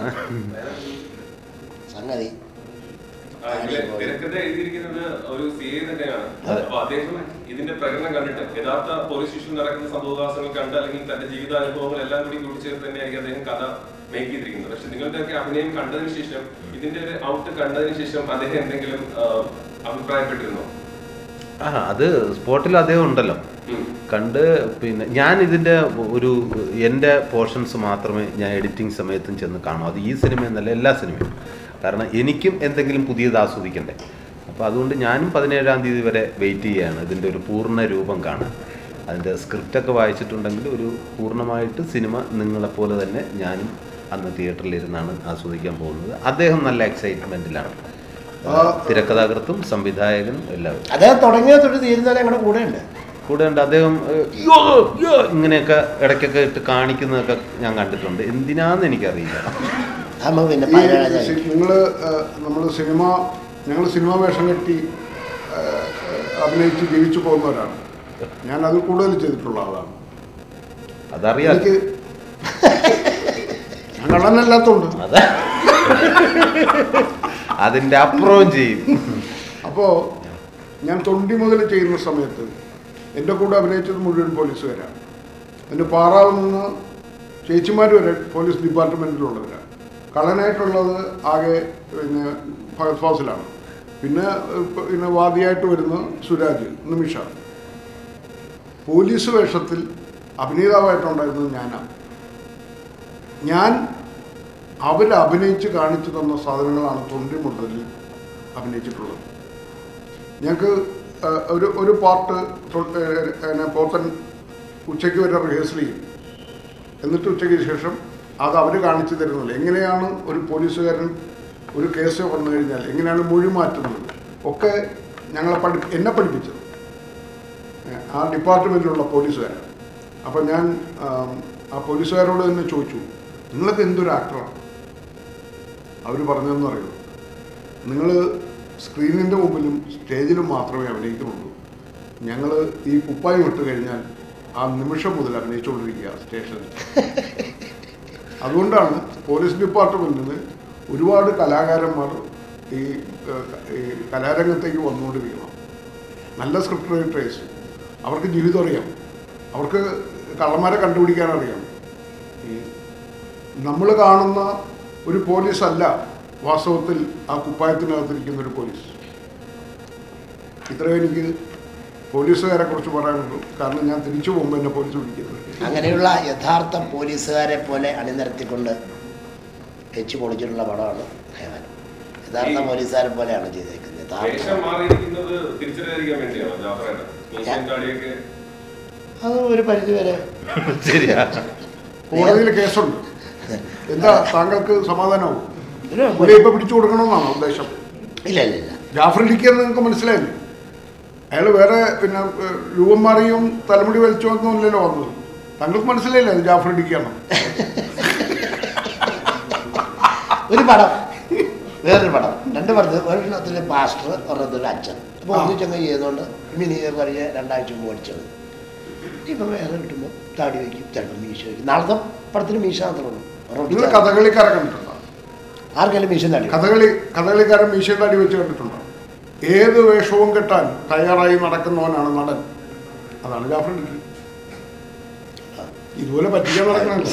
സംഗതി ആ, ഇതിലെ തിരക്കഥ എഴുതിയിരിക്കുന്നത് ഒരു സി ഐ തന്നെയാണ് അപ്പൊ അദ്ദേഹം ഇതിന്റെ പ്രകടനം കണ്ടിട്ട് യഥാർത്ഥ പോലീസ് സ്റ്റേഷനിൽ നടക്കുന്ന സംഭവവികാസങ്ങൾ കണ്ട് അല്ലെങ്കിൽ തന്റെ ജീവിതാനുഭവങ്ങൾ എല്ലാം കൂടി കൂട്ടിച്ചേർത്ത് തന്നെയായിരിക്കും അദ്ദേഹം കഥ മേക്ക് ചെയ്തിരിക്കുന്നത് പക്ഷെ നിങ്ങളുടെയൊക്കെ അഭിനയം കണ്ടതിന് ശേഷം ഇതിന്റെ ഒരു ഔട്ട് കണ്ടതിന് ശേഷം അദ്ദേഹം എന്തെങ്കിലും ആ, അഭിപ്രായപ്പെട്ടിരുന്നോ ആ അത് സ്പോട്ടിൽ അദ്ദേഹം ഉണ്ടല്ലോ ഉം. കണ്ട് പിന്നെ ഞാൻ ഇതിൻ്റെ ഒരു എൻ്റെ പോർഷൻസ് മാത്രമേ ഞാൻ എഡിറ്റിംഗ് സമയത്തും ചെന്ന് കാണൂ അത് ഈ സിനിമ എന്നല്ല എല്ലാ സിനിമയും കാരണം എനിക്കും എന്തെങ്കിലും പുതിയത് ആസ്വദിക്കണ്ടേ അപ്പോൾ അതുകൊണ്ട് ഞാനും പതിനേഴാം തീയതി വരെ വെയിറ്റ് ചെയ്യുകയാണ് ഇതിൻ്റെ ഒരു പൂർണ്ണ രൂപം കാണാൻ അതിൻ്റെ സ്ക്രിപ്റ്റൊക്കെ വായിച്ചിട്ടുണ്ടെങ്കിൽ ഒരു പൂർണ്ണമായിട്ട് സിനിമ നിങ്ങളെപ്പോലെ തന്നെ ഞാനും അന്ന് തിയേറ്ററിലിരുന്നാണ് ആസ്വദിക്കാൻ പോകുന്നത് അദ്ദേഹം നല്ല എക്സൈറ്റ്മെൻറ്റിലാണ് തിരക്കഥാകൃത്തും സംവിധായകനും എല്ലാവരും അദ്ദേഹം തുടങ്ങിയ തൊട്ട് തീരുന്നവരെ ഞങ്ങളുടെ കൂടെ ഉണ്ട് കൂടെ ഉണ്ട് അദ്ദേഹം ഏഹ്, യോ യോ ഇങ്ങനെയൊക്കെ ഇടയ്ക്കൊക്കെ ഇട്ട് കാണിക്കുന്നതൊക്കെ ഞാൻ കണ്ടിട്ടുണ്ട് എന്തിനാന്ന് എനിക്കറിയില്ല നമ്മൾ പിന്നെ ഈ പതിനേഴാം തീയതി നിങ്ങൾ നമ്മൾ സിനിമ ഞങ്ങൾ സിനിമ വേഷം കെട്ടി ആ, അഭിനയിച്ച് ജീവിച്ചു പോകുന്നവരാണ് ഞാൻ അത് കൂടുതൽ ചെയ്തിട്ടുള്ള ആളാണ് അതറിയാം എനിക്ക് ഞാൻ കള്ളനല്ലാത്തോണ്ട് അതെ അതിന്റെ അപ്പുറവും ചെയ്യും അപ്പോൾ ഞാൻ തൊണ്ടി മുതൽ ചെയ്യുന്ന സമയത്ത് എൻ്റെ കൂടെ അഭിനയിച്ചത് മുഴുവൻ പോലീസുകാരാണ് എൻ്റെ പാറാവിൽ നിന്ന് ചേച്ചിമാർ വരെ പോലീസ് ഡിപ്പാർട്ട്മെൻറ്റിലുള്ളവരാണ് കള്ളനായിട്ടുള്ളത് ആകെ പിന്നെ ഫഹദ് ഫാസിലാണ് പിന്നെ ഇപ്പൊ പിന്നെ വാദിയായിട്ട് വരുന്ന സുരാജ് നിമിഷ പോലീസ് വേഷത്തിൽ അഭിനേതാവായിട്ടുണ്ടായിരുന്നത് ഞാനാണ് ഞാൻ അവർ അഭിനയിച്ച് കാണിച്ചു തന്ന സാധനങ്ങളാണ് തൊണ്ടി മുതലിൽ അഭിനയിച്ചിട്ടുള്ളത് ഞങ്ങൾക്ക് ആ, ഒരു ഒരു പാർട്ട് തൊ- ഏ, ഏ, പോത്തൻ ഉച്ചയ്ക്ക് വരെ റിഹേഴ്സൽ ചെയ്യും എന്നിട്ട് ഉച്ചയ്ക്ക് ശേഷം അത് അവർ കാണിച്ചു തരുന്നില്ല എങ്ങനെയാണ് ഒരു പോലീസുകാരൻ ഒരു കേസ് വന്നു കഴിഞ്ഞാൽ എങ്ങനെയാണ് മൊഴി മാറ്റുന്നത് ഒക്കെ ഞങ്ങളെ പഠി എന്നെ പഠിപ്പിച്ചത് ഏ, ആ ഡിപ്പാർട്ട്മെൻറ്റിലുള്ള പോലീസുകാരൻ അപ്പം ഞാൻ ആം, ആ പോലീസുകാരോട് തന്നെ ചോദിച്ചു നിങ്ങളൊക്കെ എന്തൊരു ആക്ടറാണ് അവർ പറഞ്ഞതെന്ന് അറിയുമോ നിങ്ങൾ സ്ക്രീനിൻ്റെ മുമ്പിലും സ്റ്റേജിലും മാത്രമേ അഭിനയിക്കുന്നുള്ളൂ ഞങ്ങൾ ഈ കുപ്പായം ഇട്ട് കഴിഞ്ഞാൽ ആ നിമിഷം മുതൽ അഭിനയിച്ചുകൊണ്ടിരിക്കുക സ്റ്റേഷനിൽ അതുകൊണ്ടാണ് പോലീസ് ഡിപ്പാർട്ട്മെൻറ്റിന് ഒരുപാട് കലാകാരന്മാർ ഈ ഏഹ്, ഈ കലാരംഗത്തേക്ക് വന്നുകൊണ്ടിരിക്കണം നല്ല സ്ക്രിപ്റ്റ് റൈറ്റേഴ്സ് അവർക്ക് ജീവിതം അറിയാം അവർക്ക് കള്ളന്മാരെ കണ്ടുപിടിക്കാൻ അറിയാം ഈ നമ്മൾ കാണുന്ന ഒരു പോലീസ് അല്ല വാസ്തവത്തിൽ ആ കുപ്പായത്തിനകത്തിരിക്കുന്ന ഒരു പോലീസ് ഇത്രയും എനിക്ക് പോലീസുകാരെ കുറിച്ച് പറയാനുള്ളൂ കാരണം ഞാൻ തിരിച്ചു പോകുമ്പോൾ എന്നെ പോലീസ് പിടിക്കുന്നത് അങ്ങനെയുള്ള യഥാർത്ഥ പോലീസുകാരെ പോലെ അണിനിരത്തിക്കൊണ്ട് വെച്ച് പൊളിച്ചിട്ടുള്ള പടമാണ് ഹേമൻ യഥാർത്ഥ പോലീസുകാരെ പോലെയാണ് ചെയ്തേക്കുന്നത് വേഷം യഥാർത്ഥ മാറിയിരിക്കുന്നത് തിരിച്ചറിയാതിരിക്കാൻ വേണ്ടിയാണോ ജാഫറേട്ടൻ മീശയും താടിയൊക്കെ അത് ഒരു പരിധിവരെ ശരിയാ കോടതിയിൽ കേസുണ്ട് എന്താ താങ്കൾക്ക് സമാധാനമാവും ഒരു- പുള്ളിയെ ഇപ്പൊ പിടിച്ചു കൊടുക്കണമെന്നാണ് ഉദ്ദേശം ഇല്ല ഇല്ല ഇല്ല ജാഫർ ഇടിക്കെന്ന് നിങ്ങൾക്ക് മനസ്സിലായില്ലേ അയാൾ വേറെ പിന്നെ ഏഹ്, രൂപം മാറിയും തലമുടി വലിച്ചു വന്നൊന്നുമില്ലല്ലോ വന്നത് താങ്കൾക്ക് മനസ്സിലായില്ലേ അത് ജാഫർ ഇടിക്കാണ് ഒരു പടം വേറൊരു പടം രണ്ട് പടത്തിൽ ഒരെണ്ണത്തിൽ പാസ്റ്റർ ഒരെണ്ണത്തിൽ അച്ഛൻ അപ്പോൾ ആ. ഒന്നിച്ചങ്ങ് ചെയ്തുകൊണ്ട് മിനി പറഞ്ഞ രണ്ടാഴ്ച മുമ്പ് പഠിച്ചത് ഇപ്പം വേറെ കിട്ടുമ്പോൾ താടി വയ്ക്കും ചിലപ്പോൾ മീശ വയ്ക്കും നാളത്തെ പടത്തിന് മീശ മാത്രമേ ഉള്ളൂ നിങ്ങൾ ഒരെണ്ണം കഥകളിക്കാരെ കണ്ടിട്ടുണ്ടോ ആർക്കെങ്കിലും മീശ താടി വയ്ക്കും. കഥകളി കഥകളിക്കാരൻ മീശയുടെ അടി വെച്ച് കണ്ടിട്ടുണ്ടോ ഏത് വേഷവും കെട്ടാൻ തയ്യാറായി നടക്കുന്നവനാണ് നടൻ അതാണ് ജാഫർ ഇടുക്കി ഇതുപോലെ പറ്റിക്കാൻ നടക്കണല്ലോ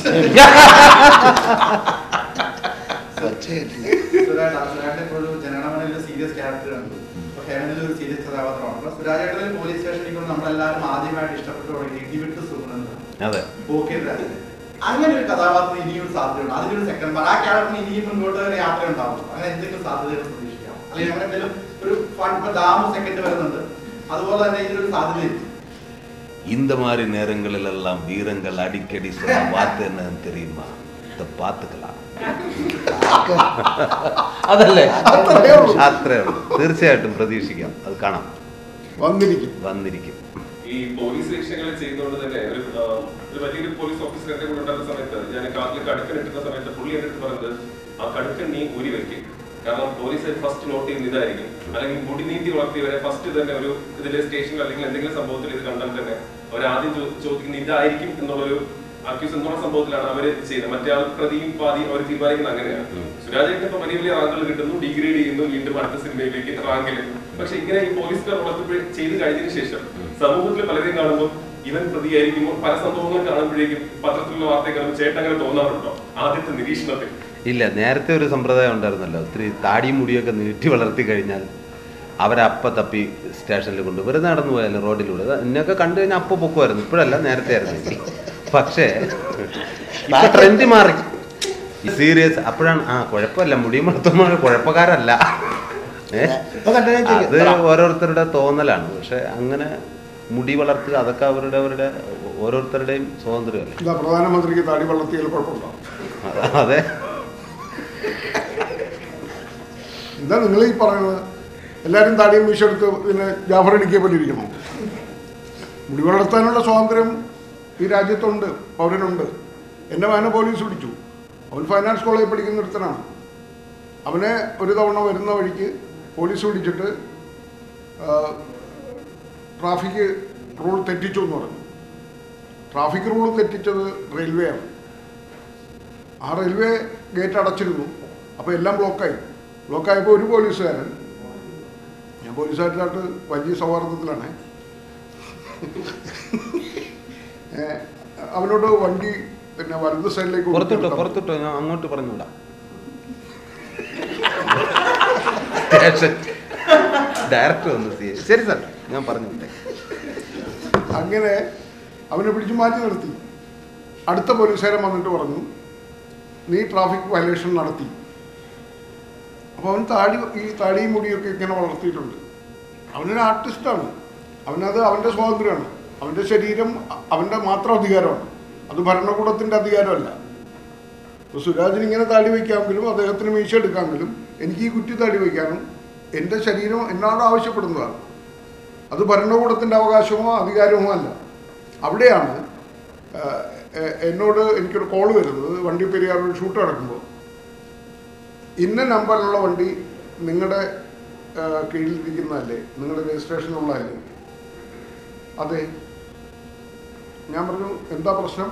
ഒച്ച കേട്ടില്ല. സുരാജ് സുരാജിന്റെ ഇപ്പോൾ ഒരു ജനഗണമനയിൽ സീരിയസ് ക്യാരക്ടർ കണ്ടു അപ്പൊ ഹേമനിൽ ഒരു സീരിയസ് കഥാപാത്രമാണ് അപ്പൊ സുരാജേട്ടൻ ഒരു പോലീസ് സ്റ്റേഷനിൽ കൊണ്ട് നമ്മളെല്ലാവരും ആദ്യമായിട്ട് ഇഷ്ടപ്പെട്ടു തുടങ്ങി ഇടിവിട്ട് സുഗുണൻ അതെ പോക്കറ്റ് രാജൻ അങ്ങനെ ഒരു കഥാപാത്രം ഇനിയും ഒരു സാധ്യതയുണ്ട് അതിനൊരു സെക്കൻഡ് പാർട്ട് ആ ക്യാരക്ടറിന് ഇനിയും മുന്നോട്ട് ഒരു യാത്ര ഉണ്ടാവും അങ്ങനെ എന്തെങ്കിലും സാധ്യതകൾ പ്രതീക്ഷിക്കാം അല്ലെങ്കിൽ അങ്ങനെ എന്തെങ്കിലും ഒരു ഫൺ ദാമു സെക്കൻഡ് വരുന്നുണ്ട് അതുപോലെ തന്നെ ഇതിലൊരു സാധ്യതയുണ്ട് இந்த மாதிரி நேரங்களிலெல்லாம் வீரங்கள் அடிக்கடி சொன்ன வார்த்தை என்னன்னு தெரியுமா இதை பார்த்துக்கலாம் അതല്ലേ അത്രയേ ഉള്ളൂ. അത്രേ ഉള്ളൂ തീർച്ചയായിട്ടും പ്രതീക്ഷിക്കാം അത് കാണാം വന്നിരിക്കും വന്നിരിക്കും ഈ പോലീസ് വേഷങ്ങൾ ചെയ്യുന്നതുകൊണ്ട് തന്നെ ഒരു ആ, ഒരു വലിയൊരു പോലീസ് ഓഫീസർ എന്റെ കൂടെ ഉണ്ടായിരുന്ന സമയത്ത് ഞാൻ കാറിൽ കടുക്കൻ ഇട്ടുന്ന സമയത്ത് പുള്ളി എന്റെ അടുത്ത് പറഞ്ഞത് ആ കടുക്കൻ നീ ഊരി വെക്കും കാരണം പോലീസ് ഫസ്റ്റ് നോട്ട് ചെയ്യുന്ന ഇതായിരിക്കും അല്ലെങ്കിൽ മുടി നീതി വളർത്തിയവരെ ഫസ്റ്റ് തന്നെ ഒരു ഇതിലെ സ്റ്റേഷനിൽ അല്ലെങ്കിൽ എന്തെങ്കിലും സംഭവത്തിൽ ഇത് കണ്ടാൽ തന്നെ അവർ ആദ്യം ചോ- ചോദിക്കുന്നത് ഇതായിരിക്കും എന്നുള്ളൊരു അക്യൂസ് എന്നുള്ള സംഭവത്തിലാണ് അവർ ചെയ്യുന്നത് മറ്റേ ആൾ പ്രതിയും പാതിയും അവർ തീരുമാനിക്കുന്നത് അങ്ങനെയാണ് സുരാജേട്ടൻ ഇപ്പൊ വലിയ വലിയ റാങ്കുകൾ കിട്ടുന്നു ഡിഗ്രേഡ് ചെയ്യുന്നു വീണ്ടും അടുത്ത സിനിമയിലേക്ക് റാങ്കിൽ പക്ഷെ ഇങ്ങനെ ഈ പോലീസുകാർ വളർത്തപ്പോഴേ ചെയ്ത് കഴിഞ്ഞതിന് ശേഷം സമൂഹത്തിൽ പലരെയും കാണുമ്പോൾ ഇവൻ പ്രതിയായിരിക്കുമ്പോൾ പല സംഭവങ്ങൾ കാണുമ്പോഴേക്കും പത്രത്തിലുള്ള വാർത്തകൾ കാണുമ്പോൾ ചേട്ടൻ അങ്ങനെ തോന്നാറുണ്ടോ ആദ്യത്തെ നിരീക്ഷണത്തിൽ ഇല്ല നേരത്തെ ഒരു സമ്പ്രദായം ഉണ്ടായിരുന്നല്ലോ ഒത്തിരി താടിയും മുടിയൊക്കെ നീട്ടി വളർത്തി കഴിഞ്ഞാൽ അവരെ അപ്പ തപ്പി സ്റ്റേഷനിൽ കൊണ്ട് വെറുതെ നടന്നു പോയാലും റോഡിലൂടെ ഇത് എന്നെയൊക്കെ കണ്ടു കഴിഞ്ഞാൽ അപ്പ പൊക്കുമായിരുന്നു ഇപ്പോഴല്ല നേരത്തെ ആയിരുന്നു പക്ഷേ ഇപ്പൊ ട്രെൻഡ് മാറി സീരിയസ് അപ്പോഴാണ് ആ കുഴപ്പമില്ല മുടിയും വളർത്തുമ്പോൾ കുഴപ്പക്കാരല്ല ഏ ഇപ്പൊ കണ്ടു അത് ഓരോരുത്തരുടെ തോന്നലാണ് പക്ഷെ അങ്ങനെ മുടി വളർത്തുക അതൊക്കെ അവരുടെ അവരുടെ ഓരോരുത്തരുടെയും സ്വാതന്ത്ര്യമല്ലേ എന്താ പ്രധാനമന്ത്രിക്ക് താടി വളർത്തിയാൽ കുഴപ്പമുണ്ടോ അത- അതെ എന്താ നിങ്ങൾ ഈ പറയുന്നത് എല്ലാവരും താടിയും മീശ എടുത്ത് പിന്നെ ജാഫർ ഇടിക്കെ പോലെ ഇരിക്കണം മുടി വളർത്താനുള്ള സ്വാതന്ത്ര്യം ഈ രാജ്യത്തുണ്ട് പൗരനുണ്ട് എൻ്റെ മകനെ പോലീസ് പിടിച്ചു അവൻ ഫൈനാൻസ് കോളേജിൽ പഠിക്കുന്ന ഒരുത്തനാണ് അവനെ ഒരു തവണ വരുന്ന വഴിക്ക് പോലീസ് പിടിച്ചിട്ട് ട്രാഫിക് റൂൾ തെറ്റിച്ചു എന്ന് പറഞ്ഞു ട്രാഫിക് റൂൾ തെറ്റിച്ചത് റെയിൽവേ ആണ് ആ റെയിൽവേ ഗേറ്റ് അടച്ചിരുന്നു അപ്പോൾ എല്ലാം ബ്ലോക്കായി ബ്ലോക്കായപ്പോൾ ഒരു പോലീസുകാരൻ ഞാൻ പോലീസുകാരനായിട്ട് വലിയ സൗഹാർദ്ദത്തിലാണ് ഏ, അവനോട് വണ്ടി പിന്നെ വലത് സൈഡിലേക്ക് പുറത്തിട്ടോ കൊടുത്തിട്ട് പുറത്തിട്ടോ ഞാൻ അങ്ങോട്ട് പറഞ്ഞുവിടാം സ്റ്റേഷൻ ഡയറക്ടർ വന്ന് സി ശരി സാർ ഞാൻ പറഞ്ഞു വിട്ടേ അങ്ങനെ അവനെ പിടിച്ച് മാറ്റി നിർത്തി അടുത്ത പോലീസുകാരൻ വന്നിട്ട് പറഞ്ഞു നീ ട്രാഫിക് വയലേഷൻ നടത്തി അപ്പോൾ അവൻ താടി ഈ താടിയും മുടിയൊക്കെ ഇങ്ങനെ വളർത്തിയിട്ടുണ്ട് അവനൊരു ആർട്ടിസ്റ്റാണ് അവനത് അവൻ്റെ സ്വാതന്ത്ര്യമാണ് അവൻ്റെ ശരീരം അ- അവൻ്റെ മാത്രം അധികാരമാണ് അത് ഭരണകൂടത്തിൻ്റെ അധികാരമല്ല ഇപ്പോൾ സുരാജിന് ഇങ്ങനെ താടി വയ്ക്കാമെങ്കിലും അദ്ദേഹത്തിന് മീശ എടുക്കാമെങ്കിലും എനിക്ക് ഈ കുറ്റി താടി വയ്ക്കാനും എൻ്റെ ശരീരം എന്നോട് ആവശ്യപ്പെടുന്നതാണ് അത് ഭരണകൂടത്തിൻ്റെ അവകാശമോ അധികാരമോ അല്ല അവിടെയാണ് ആ, എ- എന്നോട് എനിക്കൊരു കോൾ വരുന്നത് വണ്ടി പെരിയാറിൽ ഷൂട്ട് നടക്കുമ്പോൾ ഇന്ന നമ്പറിലുള്ള വണ്ടി നിങ്ങളുടെ ആ, കീഴിലിരിക്കുന്നതല്ലേ നിങ്ങളുടെ രജിസ്ട്രേഷനുള്ളതല്ലേ അതെ ഞാൻ പറഞ്ഞു എന്താ പ്രശ്നം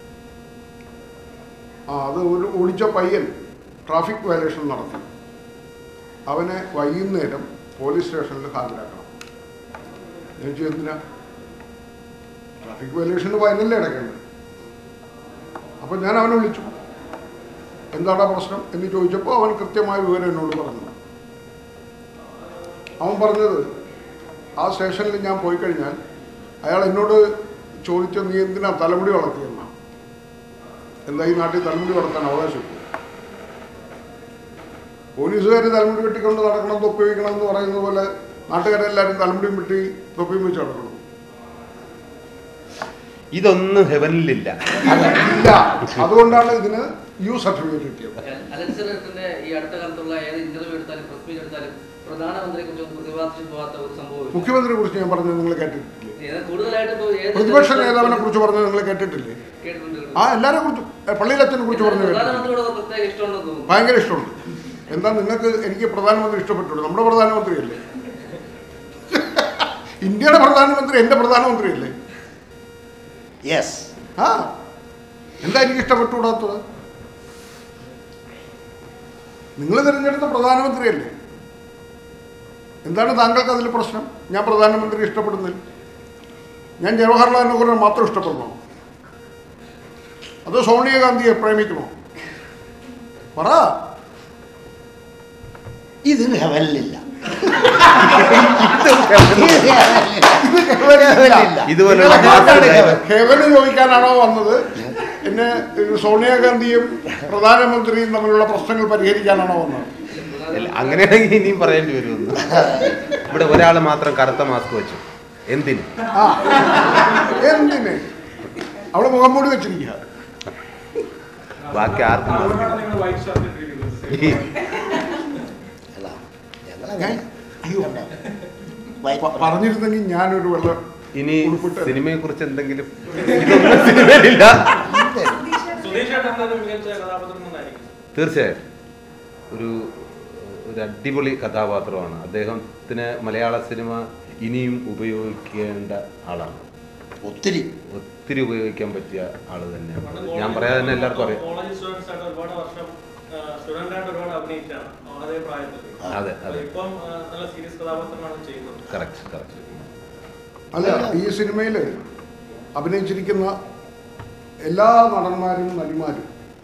ആ അത് ഒരു ഓടിച്ച പയ്യൻ ട്രാഫിക് വയലേഷൻ നടത്തി അവനെ വൈകുന്നേരം പോലീസ് സ്റ്റേഷനിൽ ഹാജരാക്കണം ഞാൻ ചോദിച്ചു എന്തിനാ ട്രാഫിക് വയലേഷന് ഫൈനല്ലേ അടക്കേണ്ടത് അപ്പം ഞാൻ അവനെ വിളിച്ചു എന്താടാ പ്രശ്നം എന്ന് ചോദിച്ചപ്പോൾ അവൻ കൃത്യമായ വിവരം എന്നോട് പറഞ്ഞു അവൻ പറഞ്ഞത് ആ സ്റ്റേഷനിൽ ഞാൻ പോയി കഴിഞ്ഞാൽ അയാൾ എന്നോട് ചോദിച്ച നീ എന്തിനാ തലമുടി വളർത്തിയെന്ന എന്താ ഈ നാട്ടിൽ തലമുടി വളർത്താൻ അവകാശം പോലീസുകാർ തലമുടി വെട്ടിക്കൊണ്ട് നടക്കണം തൊപ്പി വയ്ക്കണം എന്ന് പറയുന്ന പോലെ നാട്ടുകാരെല്ലാവരും തലമുടിയും വെട്ടി തൊപ്പിയും വെച്ച് നടക്കണം ഇതൊന്നും ഹെവനിലില്ല ഇല്ല അതുകൊണ്ടാണ് ഇതിന് യു സർട്ടിഫിക്കറ്റ് കിട്ടിയത് അലൻസറിന്റെ ഈ അടുത്ത കാലത്തുള്ള ഏത് ഇന്റർവ്യൂ എടുത്താലും പ്രസ് മീറ്റ് എടുത്താലും പ്രധാനമന്ത്രിയെ കുറിച്ച് പ്രതിപാദിച്ചു പോകാത്ത ഒരു സംഭവം മുഖ്യമന്ത്രിയെ കുറിച്ച് ഞാൻ പറഞ്ഞത് നിങ്ങൾ കേട്ടിട്ടില്ലേ ഏത് കൂടുതലായിട്ട് ഇപ്പോ ഏത് പ്രതിപക്ഷ നേതാവിനെ കുറിച്ച് പറഞ്ഞത് നിങ്ങൾ കേട്ടിട്ടില്ലേ കേട്ടിട്ടുണ്ട് ആ എല്ലാരെ കുറിച്ചും പള്ളിയിലച്ഛനെ കുറിച്ച് പറഞ്ഞു കേട്ടിട്ടില്ലേ പ്രധാനമന്ത്രിയോട് പ്രത്യേക ഇഷ്ടമുണ്ടെന്ന് തോന്നുന്നു ഭയങ്കര ഇഷ്ടമുണ്ട് എന്താ നിങ്ങൾക്ക് എനിക്ക് പ്രധാനമന്ത്രി ഇഷ്ടപ്പെട്ടുള്ളൂ നമ്മുടെ പ്രധാനമന്ത്രിയല്ലേ ഇന്ത്യയുടെ പ്രധാനമന്ത്രി എൻ്റെ പ്രധാനമന്ത്രിയല്ലേ യെസ് ആ എന്താ എനിക്ക് ഇഷ്ടപ്പെട്ടുകൂടാത്തത് നിങ്ങൾ തിരഞ്ഞെടുത്ത പ്രധാനമന്ത്രിയല്ലേ എന്താണ് താങ്കൾക്ക് അതിൽ പ്രശ്നം ഞാൻ പ്രധാനമന്ത്രി ഇഷ്ടപ്പെടുന്നില്ല ഞാൻ ജവഹർലാൽ നെഹ്റുവിനെ മാത്രം ഇഷ്ടപ്പെടണോ അതോ സോണിയാഗാന്ധിയെ പ്രേമിക്കണോ പറ ഇത് ഹെവനിലില്ല ഇതുപോലുള്ള ഹെവന് ചോദിക്കാനാണോ വന്നത് പിന്നെ സോണിയാഗാന്ധിയും പ്രധാനമന്ത്രിയും തമ്മിലുള്ള പ്രശ്നങ്ങൾ പരിഹരിക്കാനാണോ വന്നത് ഇല്ല, അങ്ങനെയാണെങ്കിൽ ഇനിയും പറയേണ്ടി വരുമെന്ന് ഇവിടെ ഒരാൾ മാത്രം കറുത്ത മാസ്ക് വെച്ചു എന്തിന് ആ എന്തിന് അവള് മുഖം മൂടി വെച്ചിരിക്കുക ബാക്കി ആർക്കും mask ഇല്ല. നിങ്ങൾ വൈറ്റ് ഷർട്ട് ഇട്ടിരിക്കുന്നത് ഈ അല്ല ഞാൻ ഞങ്ങളങ്ങനെ അയ്യോ വൈ- പ- പറഞ്ഞിരുന്നെങ്കിൽ ഞാനൊരു വെള്ള ഇനി ഉടുപ്പിട്ട് സിനിമയെ കുറിച്ച് എന്തെങ്കിലും ഇതൊന്നും സിനിമയിലില്ല സുധീഷ് ഏട്ടൻ തന്നെ മികച്ച കഥാപാത്രം എന്നായിരിക്കും തീർച്ചയായും ഒരു ഒരു അടിപൊളി കഥാപാത്രമാണ് അദ്ദേഹത്തിന് മലയാള സിനിമ ഇനിയും ഉപയോഗിക്കേണ്ട ആളാണ് ഒത്തിരി ഒത്തിരി ഉപയോഗിക്കാൻ പറ്റിയ ആള് തന്നെയാണ് ഞാൻ പറയാതെ തന്നെ എല്ലാവർക്കും അറിയാം കോളേജ് സ്റ്റുഡൻസ് ആയിട്ട് ഒരുപാട് വർഷം സ്റ്റുഡന്റ് ആയിട്ട് ഒരുപാട് അഭിനയിച്ചാണ് അതേ പ്രായത്തിൽ അതെ അതെ ഇപ്പം ആ, നല്ല സീരിയസ് കഥാപാത്രമാണ് ചെയ്യുന്നത് കറക്റ്റ് കറക്റ്റ് അല്ല ഈ സിനിമയിൽ അഭിനയിച്ചിരിക്കുന്ന എല്ലാ നടന്മാരും നടിമാരും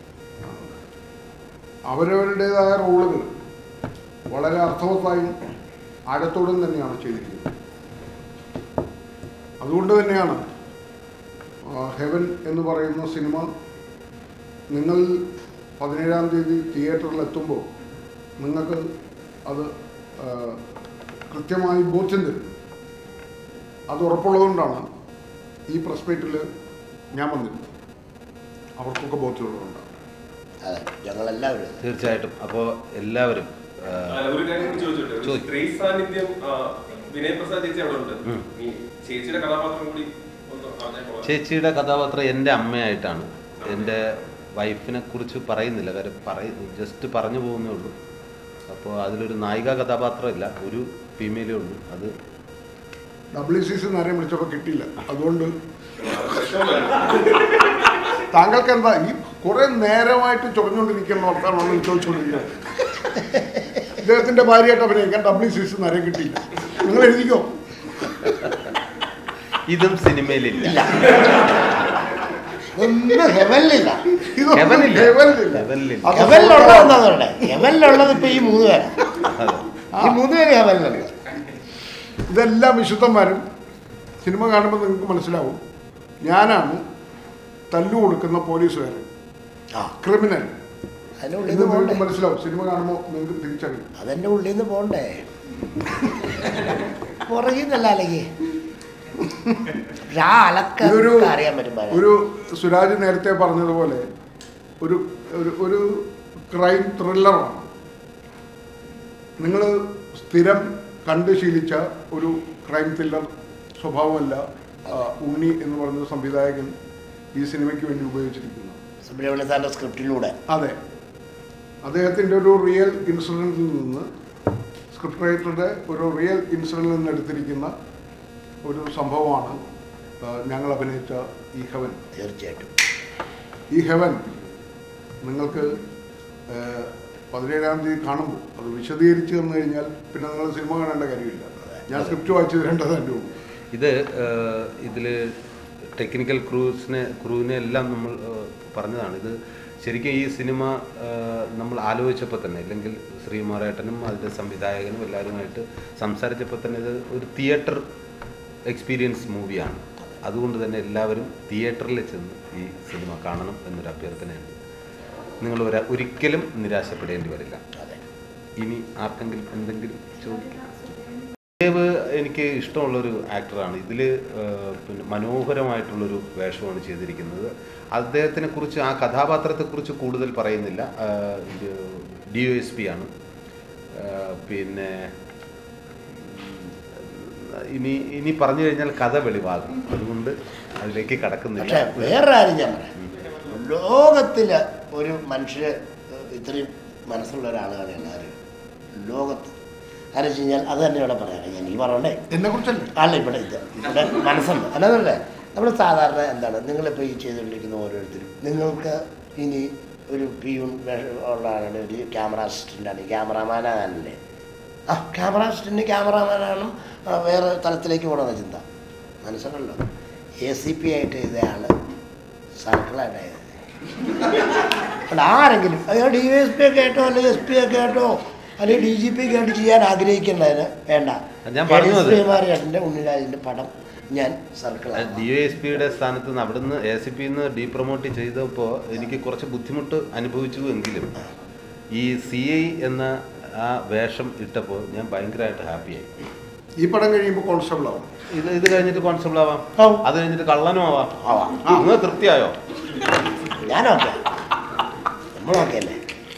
അവരവരുടേതായ റോളുകൾ വളരെ അർത്ഥവത്തായും ആഴത്തോടും തന്നെയാണ് ചെയ്തിരിക്കുന്നത് അതുകൊണ്ട് തന്നെയാണ് ആ, ഹെവൻ എന്ന് പറയുന്ന സിനിമ നിങ്ങൾ പതിനേഴാം തീയതി തിയേറ്ററിൽ എത്തുമ്പോൾ നിങ്ങൾക്ക് അത് ആ, കൃത്യമായി ബോധ്യം തരും അത് ഉറപ്പുള്ളതുകൊണ്ടാണ് ഈ പ്രസ് മീറ്റിൽ ഞാൻ വന്നിരുന്നത് അവർക്കൊക്കെ ബോധ്യമുള്ളതുകൊണ്ടാണ് അതെ ഞങ്ങളെല്ലാവരും അതെ. തീർച്ചയായിട്ടും അപ്പോൾ എല്ലാവരും ആ, അല്ല, ഒരു കാര്യം കൂടി ചോദിച്ചോട്ടെ ഒരു ചോദിക്ക്. സ്ത്രീ സാന്നിധ്യം ആ, വിനയ് പ്രസാദ് ചേച്ചി അവിടെ ഉണ്ട് ഉം. ഈ ചേച്ചിയുടെ കഥാപാത്രം കൂടി ഒന്ന് പറഞ്ഞാൽ കൊള്ളാം. ചേച്ചിയുടെ കഥാപാത്രം എൻ്റെ അമ്മയായിട്ടാണ് എൻ്റെ വൈഫിനെ കുറിച്ച് പറയുന്നില്ല കാര്യം പറയ ജസ്റ്റ് പറഞ്ഞു പോകുന്നേ ഉള്ളൂ അപ്പോൾ അതിലൊരു നായിക കഥാപാത്രമില്ല ഒരു ഫീമെയിലേ ഉള്ളൂ അത് ഡബ്ല്യു സി സി നേരെ വിളിച്ചപ്പോൾ കിട്ടിയില്ല അതുകൊണ്ട് വിഷമമല്ല. താങ്കൾക്ക് എന്താ ഈ കുറെ നേരമായിട്ട് ചൊറിഞ്ഞുകൊണ്ടിരിക്കുന്ന വർത്താനാണ് ചോദിച്ചുകൊണ്ടിരിക്കുന്നത് ഇദ്ദേഹത്തിന്റെ ഭാര്യയായിട്ട് അഭിനയിക്കാൻ ഡബ്ല്യു സി സി നേരെ കിട്ടിയില്ല നിങ്ങൾ എഴുതിക്കോ ഇതും സിനിമയിലില്ല ഒന്നും ഹെവനിലില്ല ഇതൊന്നും ഹെവനില്ല. ഹെവനിലില്ല. ഹെവനിലില്ല. അത് ഹെവനിലുള്ളത് എന്താന്ന് പറയട്ടെ ഹെവനിലുള്ളത് ഇപ്പൊ ഈ മൂന്ന് പേരാ അതെ ഈ മൂന്ന് പേര് ഹെവനിലുണ്ട് ഇതെല്ലാം വിശുദ്ധന്മാരും സിനിമ കാണുമ്പോൾ നിങ്ങൾക്ക് മനസ്സിലാവും ഞാനാണ് തല്ലു കൊടുക്കുന്ന പോലീസുകാരൻ ആ ക്രിമിനൽ അതിന്റെ ഉള്ളിൽ ഇത് നിന്ന് നിങ്ങൾക്ക് പോണ്ടേ മനസ്സിലാവും സിനിമ കാണുമ്പോൾ നിങ്ങൾക്ക് തിരിച്ചറിയും അതെന്റെ ഉള്ളിൽ നിന്ന് പോണ്ടേ പുറകിൽ നിന്നല്ല അല്ലെങ്കിൽ പക്ഷെ ആ അലക്ക ഇതൊരു അറിയാൻ പറ്റും ബാല. ഒരു സുരാജ് നേരത്തെ പറഞ്ഞതുപോലെ ഒരു ഒരു ഒരു ക്രൈം ത്രില്ലറാണ് നിങ്ങൾ സ്ഥിരം കണ്ട് ശീലിച്ച ഒരു ക്രൈം ത്രില്ലർ സ്വഭാവമല്ല ആ, ഉണ്ണി എന്ന് പറയുന്ന സംവിധായകൻ ഈ സിനിമയ്ക്ക് വേണ്ടി ഉപയോഗിച്ചിരിക്കുന്നത് സുബ്രഹ്മണ്യ സാറിന്റെ സ്ക്രിപ്റ്റിലൂടെ അതെ അദ്ദേഹത്തിൻ്റെ ഒരു റിയൽ ഇൻസിഡൻറ്റിൽ നിന്ന് സ്ക്രിപ്റ്റ് റൈറ്ററുടെ ഒരു റിയൽ ഇൻസിഡൻറ്റിൽ നിന്ന് എടുത്തിരിക്കുന്ന ഒരു സംഭവമാണ് ആ, ഞങ്ങൾ അഭിനയിച്ച ഈ ഹെവൻ തീർച്ചയായിട്ടും ഈ ഹെവൻ നിങ്ങൾക്ക് ആ, പതിനേഴാം തീയതി കാണുമ്പോൾ അത് വിശദീകരിച്ച് തന്നു കഴിഞ്ഞാൽ പിന്നെ നിങ്ങൾ സിനിമ കാണേണ്ട കാര്യമില്ല ഞാൻ സ്ക്രിപ്റ്റ് വായിച്ചു തരേണ്ടത് തന്നെ ഉള്ളൂ ഇത് ഇതിൽ ടെക്നിക്കൽ ക്രൂസിനെ ക്രൂവിനെ എല്ലാം നമ്മൾ ഏഹ്, പറഞ്ഞതാണ് ഇത് ശരിക്കും ഈ സിനിമ ഏഹ്, നമ്മൾ ആലോചിച്ചപ്പോൾ തന്നെ അല്ലെങ്കിൽ ശ്രീകുമാരേട്ടനും അതിൻ്റെ സംവിധായകനും എല്ലാവരുമായിട്ട് സംസാരിച്ചപ്പോൾ തന്നെ ഇത് ഒരു തിയേറ്റർ എക്സ്പീരിയൻസ് മൂവിയാണ് അതുകൊണ്ട് തന്നെ എല്ലാവരും തിയേറ്ററിൽ ചെന്ന് ഈ സിനിമ കാണണം എന്നൊരു അഭ്യർത്ഥനയുണ്ട് നിങ്ങൾ ഒരു ഒരിക്കലും നിരാശപ്പെടേണ്ടി വരില്ല അതെ ഇനി ആർക്കെങ്കിലും എന്തെങ്കിലും ചോദിക്കാം ദേവ് എനിക്ക് ഇഷ്ടമുള്ളൊരു ആക്ടറാണ് ഇതിൽ പിന്നെ മനോഹരമായിട്ടുള്ളൊരു വേഷമാണ് ചെയ്തിരിക്കുന്നത് അദ്ദേഹത്തിനെ കുറിച്ച് ആ കഥാപാത്രത്തെക്കുറിച്ച് കൂടുതൽ പറയുന്നില്ല ഡി ഒ എസ് പി ആണ് ആ, പിന്നെ ഉം, ഇനി ഇനി പറഞ്ഞു കഴിഞ്ഞാൽ കഥ വെളിവാകും അതുകൊണ്ട് അതിലേക്ക് കടക്കുന്നില്ല പക്ഷെ വേറെ കാര്യം ഞാൻ പറയാം ലോകത്തില് ഒരു മനുഷ്യര് ഇത്രയും മനസ്സുള്ള ഒരാളാണ് എല്ലാവരും ലോകത്ത് കാരണം വെച്ച് കഴിഞ്ഞാൽ അത് തന്നെ ഇവിടെ പറയാം ഞാൻ ഈ പറയണ്ടേ എന്നെ കുറിച്ചല്ലേ അല്ല ഇവിടെ ഇത് ഇവിടെ മനസ്സുണ്ട് അല്ലാതല്ലേ നമ്മൾ സാധാരണ എന്താണ് നിങ്ങളിപ്പോൾ ഈ ചെയ്തുകൊണ്ടിരിക്കുന്ന ഓരോരുത്തരും നിങ്ങൾക്ക് ഇനി ഒരു പിയൂൺ ഉള്ള ആളാണ് ഒരു ക്യാമറ അസിസ്റ്റൻ്റാണ് ക്യാമറാമാനാണല്ലേ ആ ക്യാമറ അസിസ്റ്റൻ്റ് ക്യാമറാമാനാണ് ആ, വേറെ തലത്തിലേക്ക് പോകണമെന്ന ചിന്ത മനസ്സിലല്ലോ എ സി പി ആയിട്ട് ചെയ്ത ആൾ സർക്കിളായിട്ട് അല്ല ആരെങ്കിലും അയ്യോ ഡി എസ് പി ഒക്കെ ആയിട്ടോ അല്ലെങ്കിൽ എസ് പി ഒക്കെ ആയിട്ടോ അല്ലെങ്കിൽ ഡി ജി പി ഒക്കെ ആയിട്ട് ചെയ്യാൻ ആഗ്രഹിക്കേണ്ടതിന് വേണ്ട ഞാൻ പറഞ്ഞു അത്. ശ്രീമാരിയേട്ടൻ്റെ ഉണ്ണിരാജിൻ്റെ പടം ഞാൻ സർക്കിളാണ് ഡി ഒ എസ് പിയുടെ സ്ഥാനത്ത് നിന്ന് അവിടുന്ന് എ സി പിന്ന് ഡീ പ്രൊമോട്ട് ചെയ്തപ്പോൾ എനിക്ക് കുറച്ച് ബുദ്ധിമുട്ട് അനുഭവിച്ചു എങ്കിലും ഈ സി ഐ എന്ന ആ വേഷം ഇട്ടപ്പോൾ ഞാൻ ഭയങ്കരമായിട്ട് ഹാപ്പിയായി ഈ പടം കഴിയുമ്പോൾ കോൺസ്റ്റബിൾ ആവും ഇത് ഇത് കഴിഞ്ഞിട്ട് കോൺസ്റ്റബിൾ ആവാം ആവും. അത് കഴിഞ്ഞിട്ട് കള്ളനും ആവാം ആവാം. നിങ്ങൾ തൃപ്തിയായോ ഞാനോക്കെ നമ്മളോക്കെ അല്ലേ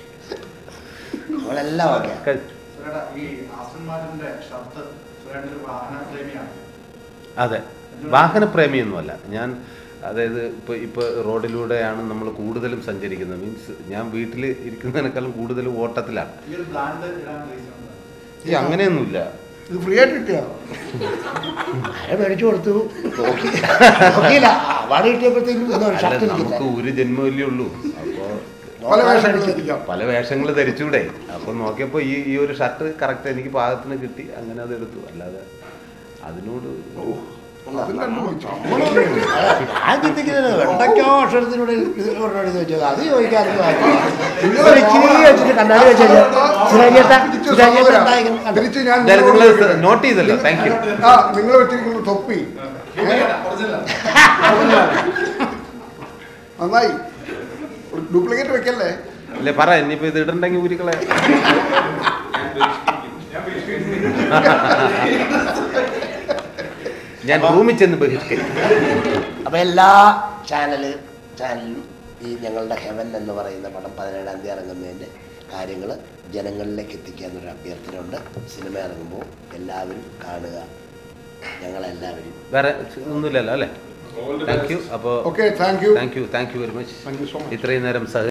നമ്മളെല്ലാം ഓക്കെ കഴി- സുരേട്ടാ, ഈ ആസ്റ്റൺ മാർട്ടിന്റെ ഷർട്ട് സുരേട്ടൻ ഒരു വാഹന പ്രേമിയാണ് അതെ വാഹനപ്രേമിയൊന്നുമല്ല ഞാൻ അതായത് ഇപ്പോൾ ഇപ്പോൾ റോഡിലൂടെയാണ് നമ്മൾ കൂടുതലും സഞ്ചരിക്കുന്നത് മീൻസ് ഞാൻ വീട്ടിൽ ഇരിക്കുന്നതിനേക്കാളും കൂടുതൽ ഓട്ടത്തിലാണ് ഈ ഒരു ബ്രാൻഡ് ഇടാൻ റീസൺ ഈ അങ്ങനെയൊന്നുമില്ല ഇത് ഫ്രീ ആയിട്ട് കിട്ടിയ ആരെ മേടിച്ചു കൊടുത്തു നോക്കി നോക്കിയില്ല അവാർഡ് കിട്ടിയപ്പോഴത്തേക്കും ഇന്ന് ഒരു അല്ല ഷർട്ട് നമുക്ക് എനിക്കില്ല ഒരു ജന്മമല്ലേ ഉള്ളൂ അപ്പോൾ പല വേഷങ്ങൾ ധരിക്കാം പല വേഷങ്ങൾ ധരിച്ചൂടെ അപ്പോൾ നോക്കിയപ്പോൾ ഈ ഈ ഒരു ഷർട്ട് കറക്റ്റ് എനിക്ക് പാകത്തിന് കിട്ടി അങ്ങനെ അത് എടുത്തു അല്ലാതെ അതിനോട് അതിൽ കണ്ടുപിടിച്ചു ഞാൻ ചിന്തിക്കുന്നത് വെണ്ടയ്ക്കോ അക്ഷരത്തിലൂടെ ഇതിലൂടെ ചോദിച്ചത് അത് ചോദിക്കാറുണ്ട് ഒരു ഇച്ചിരി വെച്ചിട്ട് കണ്ണാടി വെച്ച് കഴിഞ്ഞാൽ സുരാജേട്ട തിരിച്ച് സുരാജേട്ട സഹോദരാ, എന്തായാലും കണ്ടോ? തിരിച്ച് ഞാൻ എന്തായാലും നിങ്ങളോട് നിങ്ങൾ ചോദിക്കട്ടെ. നോട്ട് ചെയ്തല്ലോ താങ്ക് യു ആ നിങ്ങൾ വെച്ചിരിക്കുന്ന തൊപ്പി ഒറിജിനൽ നന്നായി ഡ്യൂപ്ലിക്കേറ്റ് വെക്കല്ലേ അല്ലേ പറ ഇനിയിപ്പോൾ ഇത് ഇടണ്ടെങ്കിൽ ഊരിക്കളെ ഞാൻ റൂമിൽ ചെന്ന് ബഹിഷ്കരിക്കും അപ്പോൾ എല്ലാ ചാനല് ചാനലിലും ഈ ഞങ്ങളുടെ ഹെവൻ എന്ന് പറയുന്ന പടം പതിനേഴാം തീയതി ഇറങ്ങുന്നതിൻ്റെ കാര്യങ്ങൾ ജനങ്ങളിലേക്ക് എത്തിക്കുക എന്നൊരു അഭ്യർത്ഥന ഉണ്ട് സിനിമ ഇറങ്ങുമ്പോൾ എല്ലാവരും കാണുക ഞങ്ങളെല്ലാവരും വേറെ ഒന്നുമില്ലല്ലോ അല്ലേ താങ്ക് യു അപ്പോൾ okay thank you thank you thank you very much thank you so much ഇത്രയും നേരം സഹ